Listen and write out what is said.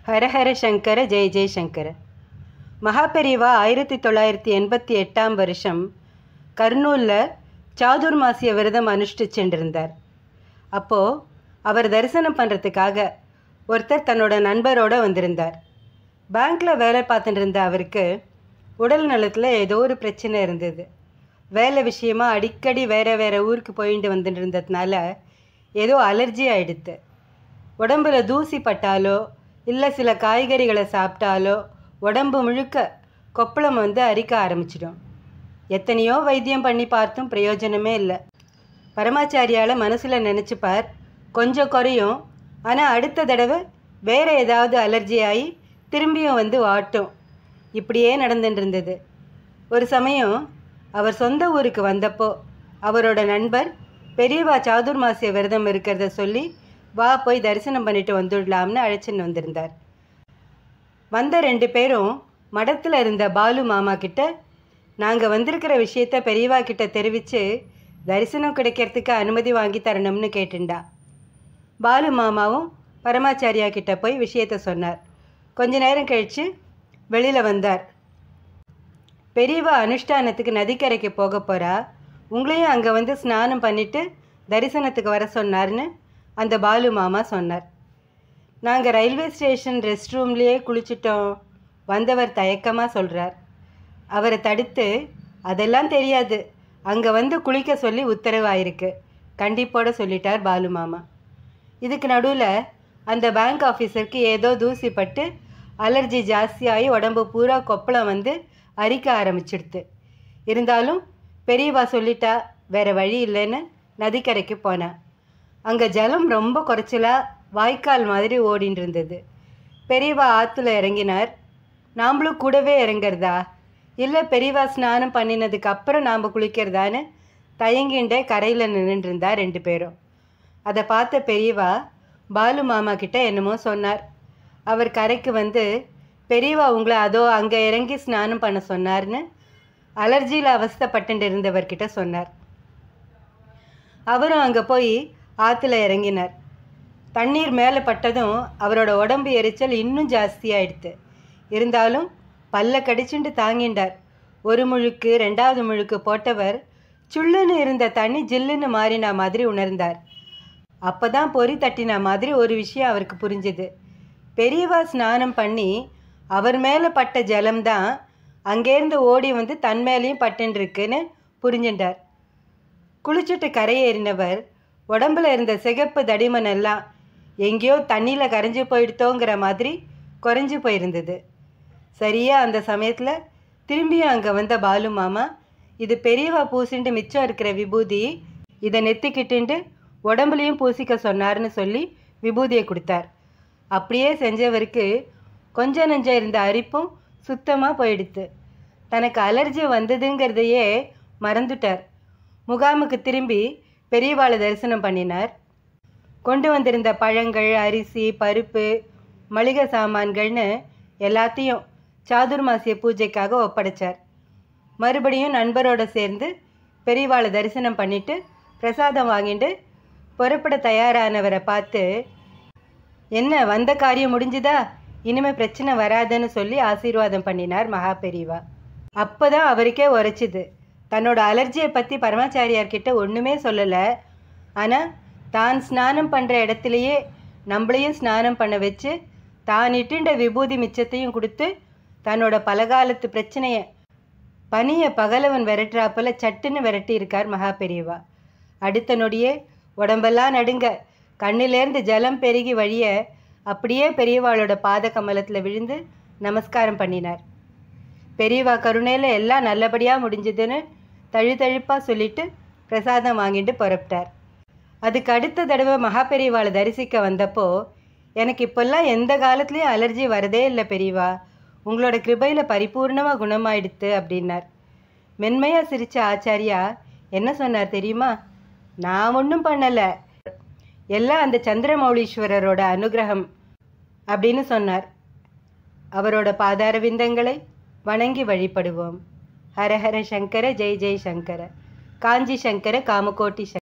ஹரஹர சங்கர ஜெய ஜெயசங்கர மகாபெரிவா ஆயிரத்தி தொள்ளாயிரத்தி எண்பத்தி எட்டாம் வருஷம் கர்னூலில் சாதுர்மாசிய விரதம் அனுஷ்டிச்சு சென்றிருந்தார் அப்போது அவர் தரிசனம் பண்ணுறதுக்காக ஒருத்தர் தன்னோட நண்பரோட வந்திருந்தார் பேங்க்கில் வேலை பார்த்துட்டு இருந்த அவருக்கு உடல் நலத்தில் ஏதோ ஒரு பிரச்சனை இருந்தது வேலை விஷயமா அடிக்கடி வேறு வேறு ஊருக்கு போயிட்டு வந்துட்டு இருந்ததுனால ஏதோ அலர்ஜி ஆயிடுத்து உடம்புல தூசி பட்டாலோ இல்லை சில காய்கறிகளை சாப்பிட்டாலோ உடம்பு முழுக்க கொப்பளம் வந்து அரிக்க ஆரம்பிச்சிடும் எத்தனையோ வைத்தியம் பண்ணி பார்த்தும் பிரயோஜனமே இல்லை பரமாச்சாரியால் மனசில் நினச்சிப்பார் கொஞ்சம் குறையும் ஆனால் அடுத்த தடவை வேறு ஏதாவது அலர்ஜி ஆகி திரும்பியும் வந்து வாட்டும் இப்படியே நடந்துட்டு இருந்தது ஒரு சமயம் அவர் சொந்த ஊருக்கு வந்தப்போ அவரோட நண்பர் பெரியவா சாதுர்மாசிய விரதம் இருக்கிறத சொல்லி வா போய் தரிசனம் பண்ணிட்டு வந்துடலாம்னு அழைச்சின்னு வந்திருந்தார் வந்த ரெண்டு பேரும் மடத்தில் இருந்த பாலு மாமா கிட்ட நாங்கள் வந்திருக்கிற விஷயத்த பெரியவா கிட்ட தெரிவித்து தரிசனம் கிடைக்கிறதுக்கு அனுமதி வாங்கி தரணும்னு கேட்டுண்டா பாலு மாமாவும் பரமாச்சாரியா கிட்ட போய் விஷயத்த சொன்னார் கொஞ்ச நேரம் கழித்து வெளியில் வந்தார் பெரியவா அனுஷ்டானத்துக்கு நதிக்கரைக்கு போக போகிறா உங்களையும் அங்கே வந்து ஸ்நானம் பண்ணிவிட்டு தரிசனத்துக்கு வர சொன்னார்னு அந்த பாலு மாமா சொன்னார் நாங்கள் ரயில்வே ஸ்டேஷன் ரெஸ்ட் ரூம்லேயே குளிச்சிட்டோம் வந்தவர் தயக்கமாக சொல்கிறார் அவரை தடுத்து அதெல்லாம் தெரியாது அங்கே வந்து குளிக்க சொல்லி உத்தரவாயிருக்கு கண்டிப்போட சொல்லிட்டார் பாலு மாமா இதுக்கு நடுவில் அந்த பேங்க் ஆஃபீஸருக்கு ஏதோ தூசி பட்டு அலர்ஜி ஜாஸ்தியாகி உடம்பு பூரா கொப்பளம் வந்து அரிக்க ஆரம்பிச்சிடுது இருந்தாலும் பெரியவா சொல்லிட்டா வேற வழி இல்லைன்னு நதிக்கரைக்கு போனேன் அங்கே ஜலம் ரொம்ப குறைச்சலாக வாய்க்கால் மாதிரி ஓடின்னு இருந்தது பெரியவா ஆற்றுல இறங்கினார் நாம்ளும் கூடவே இறங்குறதா இல்லை பெரியவா ஸ்நானம் பண்ணினதுக்கு அப்புறம் நாம் குளிக்கிறதான்னு தயங்கிண்டே கரையில் நின்றுட்டு இருந்தா ரெண்டு பேரும் அதை பார்த்த பெரியவா பாலு மாமா கிட்ட என்னமோ சொன்னார் அவர் கரைக்கு வந்து பெரியவா உங்களை அதோ அங்கே இறங்கி ஸ்நானம் பண்ண சொன்னார்னு அலர்ஜியில் அவஸ்தைப்பட்டு இருந்தவர்கிட்ட சொன்னார் அவரும் அங்கே போய் ஆற்றுல இறங்கினார் தண்ணீர் மேலே பட்டதும் அவரோட உடம்பு எரிச்சல் இன்னும் ஜாஸ்தியாயிடுத்து இருந்தாலும் பல்ல கடிச்சுண்டு தாங்கிண்டார் ஒரு முழுக்கு ரெண்டாவது முழுக்கு போட்டவர் சுள்ளுன்னு இருந்த தண்ணி ஜில்லுன்னு மாறின மாதிரி உணர்ந்தார் அப்போ தான் பொறி தட்டின மாதிரி ஒரு விஷயம் அவருக்கு புரிஞ்சுது பெரியவா ஸ்நானம் பண்ணி அவர் மேலே பட்ட ஜலம்தான் அங்கேருந்து ஓடி வந்து தன் மேலேயும் பட்டுருக்குன்னு புரிஞ்சுட்டார் குளிச்சுட்டு கரையேறினவர் உடம்புல இருந்த சிகப்பு தடிமன் எல்லாம் எங்கேயோ தண்ணியில் கரைஞ்சி போயிடுத்தோங்கிற மாதிரி குறைஞ்சி போயிருந்தது சரியா அந்த சமயத்தில் திரும்பியும் அங்கே வந்த பாலு மாமா இது பெரியவா பூசிண்டு மிச்சம் இருக்கிற விபூதி இதை நெத்திக்கிட்டுண்டு உடம்புலையும் பூசிக்க சொன்னார்னு சொல்லி விபூதியை கொடுத்தார் அப்படியே செஞ்சவருக்கு கொஞ்சம் நெஞ்சம் இருந்த அரிப்பும் சுத்தமாக போயிடுத்து தனக்கு அலர்ஜி வந்ததுங்கிறதையே மறந்துட்டார் முகாமுக்கு திரும்பி பெரியவாளை தரிசனம் பண்ணினார் கொண்டு வந்திருந்த பழங்கள் அரிசி பருப்பு மளிகை சாமான்கள்னு எல்லாத்தையும் சாதுர்மாசிய பூஜைக்காக ஒப்படைச்சார் மறுபடியும் நண்பரோட சேர்ந்து பெரியவாளை தரிசனம் பண்ணிட்டு பிரசாதம் வாங்கிட்டு புறப்பட தயாரானவரை பார்த்து என்ன வந்த காரியம் முடிஞ்சுதா இனிமே பிரச்சனை வராதுன்னு சொல்லி ஆசீர்வாதம் பண்ணினார் மகா பெரியவா அப்போதான் அவருக்கே உரைச்சிது தன்னோட அலர்ஜியை பற்றி பரமாச்சாரியார்கிட்ட ஒன்றுமே சொல்லலை ஆனால் தான் ஸ்நானம் பண்ணுற இடத்துலையே நம்மளையும் ஸ்நானம் பண்ண வச்சு தான் இட்டுண்ட விபூதி மிச்சத்தையும் கொடுத்து தன்னோட பலகாலத்து பிரச்சனையை பனியை பகலவன் விரட்டுறாப்புல சட்டுன்னு விரட்டி இருக்கார் மகா பெரியவா அடுத்த நொடியே உடம்பெல்லாம் நடுங்க கண்ணிலேருந்து ஜலம் பெருகி வழிய அப்படியே பெரியவாளோட பாத கமலத்தில் விழுந்து நமஸ்காரம் பண்ணினார் பெரியவா கருணையில் எல்லாம் நல்லபடியாக முடிஞ்சதுன்னு தழுதழுப்பாக சொல்லிட்டு பிரசாதம் வாங்கிட்டு புறப்பட்டார் அதுக்கு அடுத்த தடவை மகா பெரியவாளை தரிசிக்க வந்தப்போ எனக்கு இப்போல்லாம் எந்த காலத்துலேயும் அலர்ஜி வரதே இல்லை பெரியவா உங்களோட கிருபையில் பரிபூர்ணமாக குணமாயிடுத்து அப்படின்னார் மென்மையாக சிரித்த ஆச்சாரியா என்ன சொன்னார் தெரியுமா நான் ஒன்றும் பண்ணலை எல்லாம் அந்த சந்திரமௌலீஸ்வரரோட அனுகிரகம் அப்படின்னு சொன்னார் அவரோட பாதார விந்தங்களை வணங்கி வழிபடுவோம் ஹரஹர சங்கர ஜெய் ஜெய் சங்கர காஞ்சி சங்கர காமகோட்டி சங்கர